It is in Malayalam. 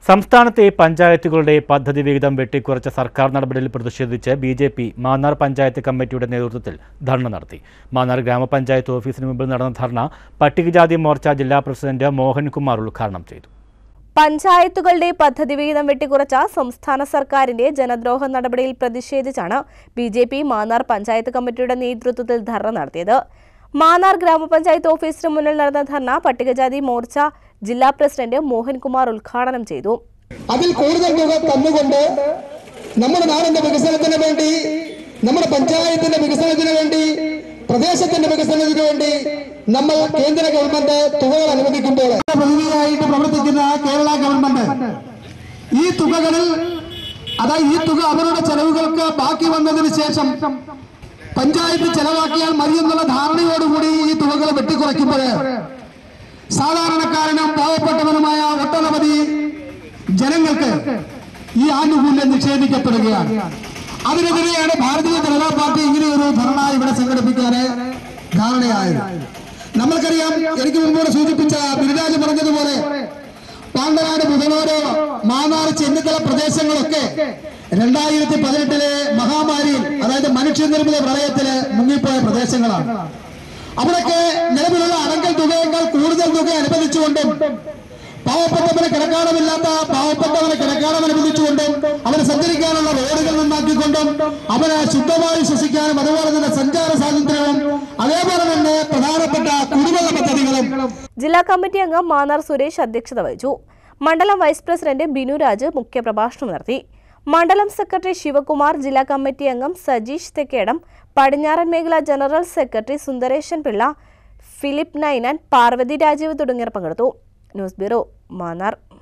സംസ്ഥാനത്തെ പഞ്ചായത്തുകളുടെ പദ്ധതി വിഹിതം വെട്ടിക്കുറച്ച സർക്കാർ നടപടിയിൽ പ്രതിഷേധിച്ച് B J P Mannar panchayat കമ്മിറ്റിയുടെ നേതൃത്വത്തിൽ ധർണ നടത്തി മാന്നാർ ഗ്രാമപഞ്ചായത്ത് ഓഫീസിന് മുമ്പിൽ നടന്ന ധർണ പട്ടികജാതി മോർച്ച ജില്ലാ പ്രസിഡന്റ് മോഹൻകുമാർ ഉദ്ഘാടനം ചെയ്തു പഞ്ചായത്തുകളുടെ പദ്ധതി വിഹിതം വെട്ടിക്കുറച്ച സംസ്ഥാന സർക്കാരിന്റെ ജനദ്രോഹ നടപടിയിൽ പ്രതിഷേധിച്ചാണ് B J P Mannar panchayat കമ്മിറ്റിയുടെ നേതൃത്വത്തിൽ ധർണ നടത്തിയത് മാന്നാർ ഗ്രാമപഞ്ചായത്ത് ഓഫീസിന് മുന്നിൽ നടന്ന ധർണ പട്ടികജാതി മോർച്ച ജില്ലാ പ്രസിഡന്റ് മോഹൻകുമാർ ഉദ്ഘാടനം ചെയ്തു അതിൽ കൂടുതൽ തുക തന്നുകൊണ്ട് നമ്മുടെ നാടിന്റെ വികസനത്തിന് വേണ്ടി നമ്മുടെ പഞ്ചായത്തിന്റെ വികസനത്തിന് വേണ്ടി പ്രദേശത്തിന്റെ വികസനത്തിന് വേണ്ടി നമ്മൾ കേന്ദ്ര ഗവൺമെന്റ് തുകകൾ അനുവദിക്കുമ്പോൾ പ്രതിനിധിയായിട്ട് പ്രവർത്തിക്കുന്ന കേരള ഗവൺമെന്റ് ഈ തുകകളിൽ അതായത് ഈ തുക അവരുടെ ചെലവുകൾക്ക് ബാക്കി വന്നതിന് ശേഷം പഞ്ചായത്ത് ചെലവാക്കിയാൽ മതിയെന്നുള്ള ധാരണയോടുകൂടി ഈ തുകകൾ വെട്ടിക്കുറയ്ക്കുമ്പോൾ സാധാരണക്കാരനും പാവപ്പെട്ടവനുമായ ഒട്ടനവധി ജനങ്ങൾക്ക് ഈ ആനുകൂല്യം നിഷേധിക്കപ്പെടുകയാണ് അതിനെതിരെയാണ് ഭാരതീയ ജനതാ പാർട്ടി ഇങ്ങനെയൊരു ധർണ ഇവിടെ സംഘടിപ്പിക്കാൻ ധാരണയായത് നമ്മൾക്കറിയാം എനിക്ക് മുമ്പോട് സൂചിപ്പിച്ച ബിരുരാജ് പറഞ്ഞതുപോലെ പാണ്ടനാട് ബുധനോരോ മാന്നാർ ചെന്നിത്തല പ്രദേശങ്ങളൊക്കെ രണ്ടായിരത്തി പതിനെട്ടിലെ മഹാമാരിയിൽ അതായത് മനുഷ്യനിർമ്മിത പ്രളയത്തില് മുങ്ങിപ്പോയ പ്രദേശങ്ങളാണ് അവിടൊക്കെ നിലവിലുള്ള അടങ്കൽ തുകയേക്കാൾ കൂടുതൽ തുക അനുവദിച്ചുകൊണ്ടും പാവപ്പെട്ടവന് കിടക്കാണമില്ലാത്ത പാവപ്പെട്ടവന് കിടക്കാണം അനുവദിച്ചുകൊണ്ടും അവന് സഞ്ചരിക്കാനുള്ള റോഡുകൾ നന്നാക്കിക്കൊണ്ടും അവന് ശുദ്ധമായി ശ്വസിക്കാനും അതുപോലെ തന്നെ സഞ്ചാര സ്വാതന്ത്ര്യവും അതേപോലെ തന്നെ പ്രധാനപ്പെട്ട കുടിവെള്ള പദ്ധതികളും ജില്ലാ കമ്മിറ്റി അംഗം മാന്നാർ സുരേഷ് അധ്യക്ഷത വഹിച്ചു മണ്ഡലം വൈസ് പ്രസിഡന്റ് ബിനു രാജ് മുഖ്യപ്രഭാഷണം നടത്തി മണ്ഡലം സെക്രട്ടറി ശിവകുമാർ ജില്ലാ കമ്മിറ്റി അംഗം സജീഷ് തെക്കേടം പടിഞ്ഞാറൻ മേഖല general secretary Sundaresan Pillai Philip Ninan Parvathi Rajeev തുടങ്ങിയവർ പങ്കെടുത്തു ന്യൂസ് ബ്യൂറോ മാന്നാർ